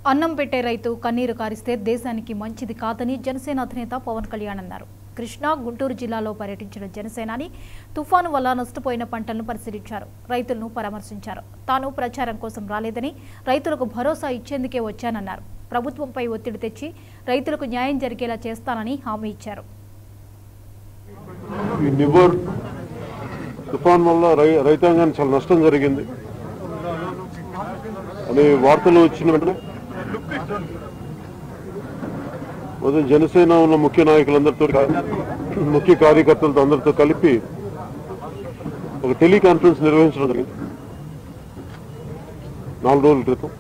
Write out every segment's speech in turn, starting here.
అన్నం పెట్టే రైతు కన్నీరు కారిస్తే దేశానికి మంచిది కాదని జనసేన అధినేత పవన్ కళ్యాణ్ అన్నారు కృష్ణా గుంటూరు జిల్లాలో పర్యటించిన జనసేనాని తుఫాను వల్ల నష్టపోయిన పంటలను పరిశీలించారు రైతులను పరామర్శించారు తాను ప్రచారం కోసం రాలేదని రైతులకు భరోసా ఇచ్చేందుకే వచ్చానన్నారు ప్రభుత్వంపై ఒత్తిడి తెచ్చి రైతులకు న్యాయం జరిగేలా చేస్తానని హామీ ఇచ్చారు ఈ నివర్ తుఫాన్ వల్ల రై రైతాంగానికి చాలా నష్టం జరిగింది అని వార్తలు వచ్చిన వెంటనే ఉదయం జనసేన ఉన్న ముఖ్య నాయకులందరితో ముఖ్య కార్యకర్తలతో అందరితో కలిపి ఒక టెలికాన్ఫరెన్స్ నిర్వహించడం జరిగింది నాలుగు రోజుల క్రితం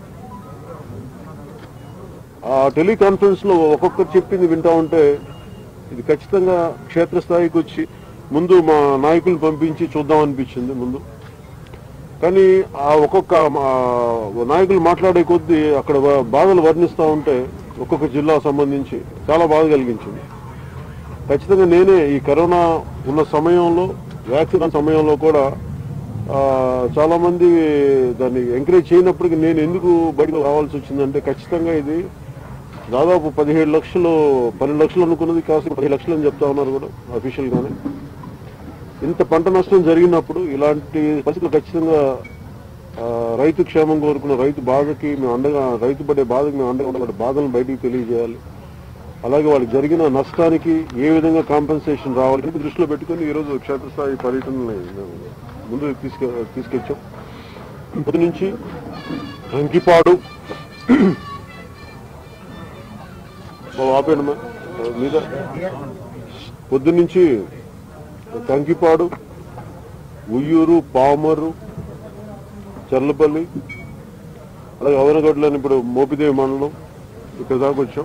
ఆ టెలికాన్ఫరెన్స్ లో ఒక్కొక్కరు చెప్పింది వింటా ఉంటే ఇది ఖచ్చితంగా క్షేత్రస్థాయికి వచ్చి ముందు మా నాయకులను పంపించి చూద్దాం అనిపించింది ముందు కానీ ఆ ఒక్కొక్క మా నాయకులు మాట్లాడే కొద్దీ అక్కడ బా- బాధలు వర్ణిస్తూ ఉంటే ఒక్కొక్క జిల్లా సంబంధించి చాలా బాధ కలిగించింది ఖచ్చితంగా నేనే ఈ కరోనా ఉన్న సమయంలో వ్యాక్సిన్ సమయంలో కూడా ఆ, చాలా మంది దాన్ని ఎంకరేజ్ చేయనప్పటికీ నేను ఎందుకు బయటకు రావాల్సి వచ్చిందంటే ఖచ్చితంగా ఇది దాదాపు పదిహేడు లక్షలు పన్నెండు లక్షలు అనుకున్నది కాస్త పదిహేడు లక్షలు అని చెప్తా ఉన్నారు కూడా అఫీషియల్ గానే ఇంత పంట నష్టం జరిగినప్పుడు ఇలాంటి పరిస్థితులు ఖచ్చితంగా ఆ, రైతు క్షేమం కోరుకున్న రైతు బాధకి మేము అండగా రైతు పడే బాధకి మేము అండగా ఉండే బాధలను బయటికి తెలియజేయాలి అలాగే వాళ్ళకి జరిగిన నష్టానికి ఏ విధంగా కాంపెన్సేషన్ రావాలి ఇది దృష్టిలో పెట్టుకుని ఈరోజు క్షేత్రస్థాయి పర్యటనని మేము ముందు తీసుకె తీసుకొచ్చాం పొద్దు నుంచి అంకిపాడు ఆపేయడమా మీద పొద్దు నుంచి కంకిపాడు ఉయ్యూరు పామరు చర్లపల్లి అలాగే అవనగడ్డలని ఇప్పుడు మోపిదేవి మండలం ఇక్కడ దాకా వచ్చాం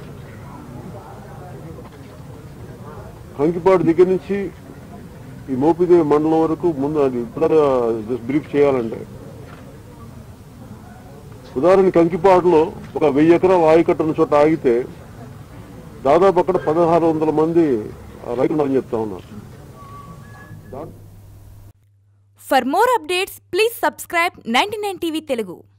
కంకిపాడు దగ్గర నుంచి ఈ మోపిదేవి మండలం వరకు ముందు అది ఇప్పుడు బ్రీఫ్ చేయాలంటే ఉదాహరణ కంకిపాడులో ఒక వెయ్యి ఎకరాల ఆయకట్టున్న చోట ఆగితే దాదాపు అక్కడ పదహారు వందల మంది రైతులు ఉన్నారని చెప్తా ఉన్నారు దా- For more updates, please subscribe 99 TV Telugu.